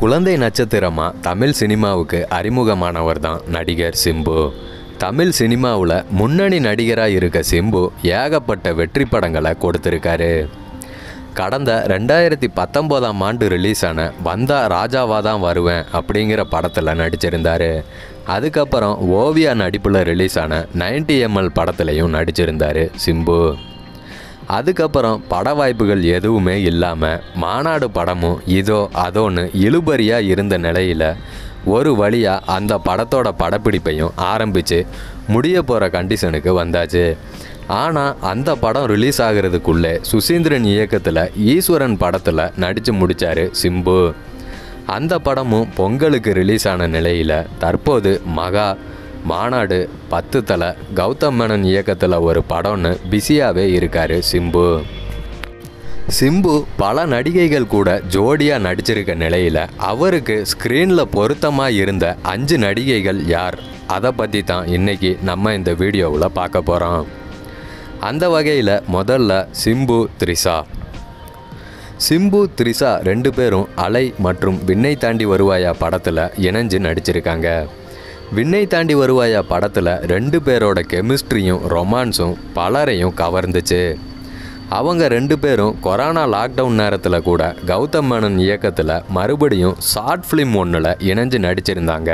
குழந்தை நட்சத்திரமாக தமிழ் சினிமாவுக்கு அறிமுகமானவர் தான் நடிகர் சிம்பு தமிழ் சினிமாவில் முன்னணி நடிகராக இருக்க சிம்பு ஏகப்பட்ட வெற்றி படங்களை கொடுத்துருக்காரு கடந்த ரெண்டாயிரத்தி பத்தொம்போதாம் ஆண்டு ரிலீஸ் ஆன வந்தா ராஜாவா தான் வருவேன் அப்படிங்கிற படத்தில் நடிச்சிருந்தார் அதுக்கப்புறம் ஓவியா நடிப்பில் ரிலீஸ் ஆன 90 எம்எல் படத்துலையும் நடிச்சிருந்தார் சிம்பு அதுக்கப்புறம் பட வாய்ப்புகள் எதுவுமே இல்லாமல் மாநாடு படமும் இதோ அதோன்னு இழுபறியாக இருந்த நிலையில் ஒரு வழியாக அந்த படத்தோட படப்பிடிப்பையும் ஆரம்பித்து முடிய போகிற கண்டிஷனுக்கு வந்தாச்சு ஆனால் அந்த படம் ரிலீஸ் ஆகிறதுக்குள்ளே சுசீந்திரன் இயக்கத்தில் ஈஸ்வரன் படத்தில் நடித்து முடித்தார் சிம்பு அந்த படமும் பொங்கலுக்கு ரிலீஸ் ஆன நிலையில் தற்போது மகா மாநாடு பத்து தலை கௌதம் மேனன் இயக்கத்தில் ஒரு படம்னு பிஸியாகவே இருக்கார் சிம்பு சிம்பு பல நடிகைகள் கூட ஜோடியாக நடிச்சிருக்க நிலையில் அவருக்கு ஸ்க்ரீனில் பொருத்தமாக இருந்த அஞ்சு நடிகைகள் யார் அதை பற்றி தான் இன்னைக்கு நம்ம இந்த வீடியோவில் பார்க்க போகிறோம் அந்த வகையில் முதல்ல சிம்பு த்ரிஷா சிம்பு த்ரிஷா ரெண்டு பேரும் அலை மற்றும் விண்ணை தாண்டி வருவாயா படத்தில் இணைஞ்சு நடிச்சிருக்காங்க விண்ணை தாண்டி வருவாயா படத்தில் ரெண்டு பேரோட கெமிஸ்ட்ரியும் ரொமான்ஸும் பலரையும் கவர்ந்துச்சு அவங்க ரெண்டு பேரும் கொரோனா லாக்டவுன் நேரத்தில் கூட கௌதம் மேனன் இயக்கத்தில் மறுபடியும் ஷார்ட் ஃபிலிம் ஒன்றில் இணைஞ்சு நடிச்சிருந்தாங்க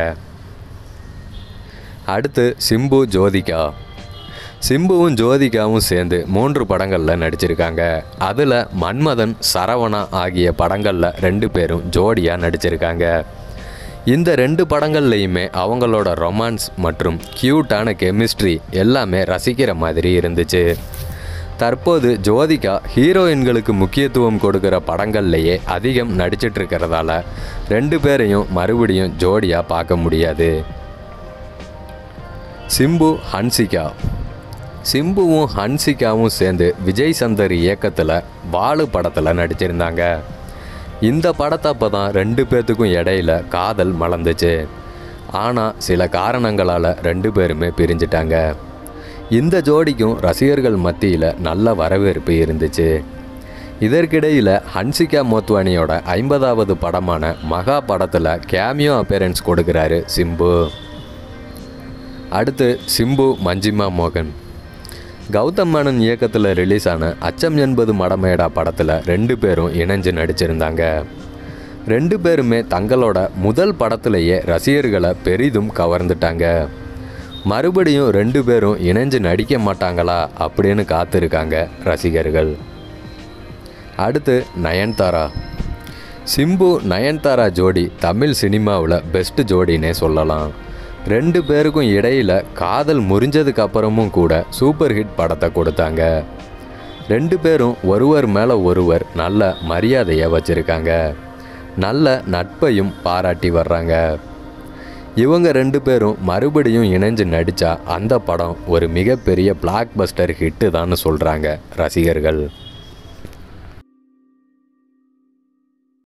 அடுத்து சிம்பு ஜோதிகா சிம்புவும் ஜோதிகாவும் சேர்ந்து மூன்று படங்களில் நடிச்சிருக்காங்க அதில் மன்மதன் சரவணா ஆகிய படங்களில் ரெண்டு பேரும் ஜோடியாக நடிச்சிருக்காங்க இந்த ரெண்டு படங்கள்லையுமே அவங்களோட ரொமான்ஸ் மற்றும் க்யூட்டான கெமிஸ்ட்ரி எல்லாமே ரசிக்கிற மாதிரி இருந்துச்சு தற்போது ஜோதிகா ஹீரோயின்களுக்கு முக்கியத்துவம் கொடுக்குற படங்கள்லையே அதிகம் நடிச்சிட்டு இருக்கிறதால ரெண்டு பேரையும் மறுபடியும் ஜோடியாக பார்க்க முடியாது சிம்பு ஹன்சிகா சிம்புவும் ஹன்சிகாவும் சேர்ந்து விஜய் சந்தர் இயக்கத்தில் வாழு படத்தில் நடிச்சிருந்தாங்க இந்த படத்தை அப்போ தான் ரெண்டு பேர்த்துக்கும் இடையில காதல் மலர்ந்துச்சு ஆனால் சில காரணங்களால் ரெண்டு பேருமே பிரிஞ்சிட்டாங்க இந்த ஜோடிக்கும் ரசிகர்கள் மத்தியில் நல்ல வரவேற்பு இருந்துச்சு இதற்கிடையில் ஹன்சிகா மோத்வானியோட ஐம்பதாவது படமான மகா படத்தில் கேமியோ அப்பேரன்ஸ் கொடுக்குறாரு சிம்பு அடுத்து சிம்பு மஞ்சிமா மோகன் கௌதம் மேனன் இயக்கத்தில் ரிலீஸ் ஆன அச்சம் என்பது மடமேடா படத்தில் ரெண்டு பேரும் இணைஞ்சு நடிச்சிருந்தாங்க ரெண்டு பேருமே தங்களோட முதல் படத்திலேயே ரசிகர்களை பெரிதும் கவர்ந்துட்டாங்க மறுபடியும் ரெண்டு பேரும் இணைஞ்சு நடிக்க மாட்டாங்களா அப்படின்னு காத்திருக்காங்க ரசிகர்கள் அடுத்து நயன்தாரா சிம்பு நயன்தாரா ஜோடி தமிழ் சினிமாவில் பெஸ்ட் ஜோடினே சொல்லலாம் ரெண்டு பேருக்கும் இடையில காதல் முறிஞ்சதுக்கு அப்புறமும் கூட சூப்பர் ஹிட் படத்தை கொடுத்தாங்க ரெண்டு பேரும் ஒருவர் மேலே ஒருவர் நல்ல மரியாதையை வச்சுருக்காங்க நல்ல நட்பையும் பாராட்டி வர்றாங்க இவங்க ரெண்டு பேரும் மறுபடியும் இணைஞ்சு நடித்தா அந்த படம் ஒரு மிகப்பெரிய பிளாக் பஸ்டர் ஹிட்டு தான் சொல்கிறாங்க ரசிகர்கள்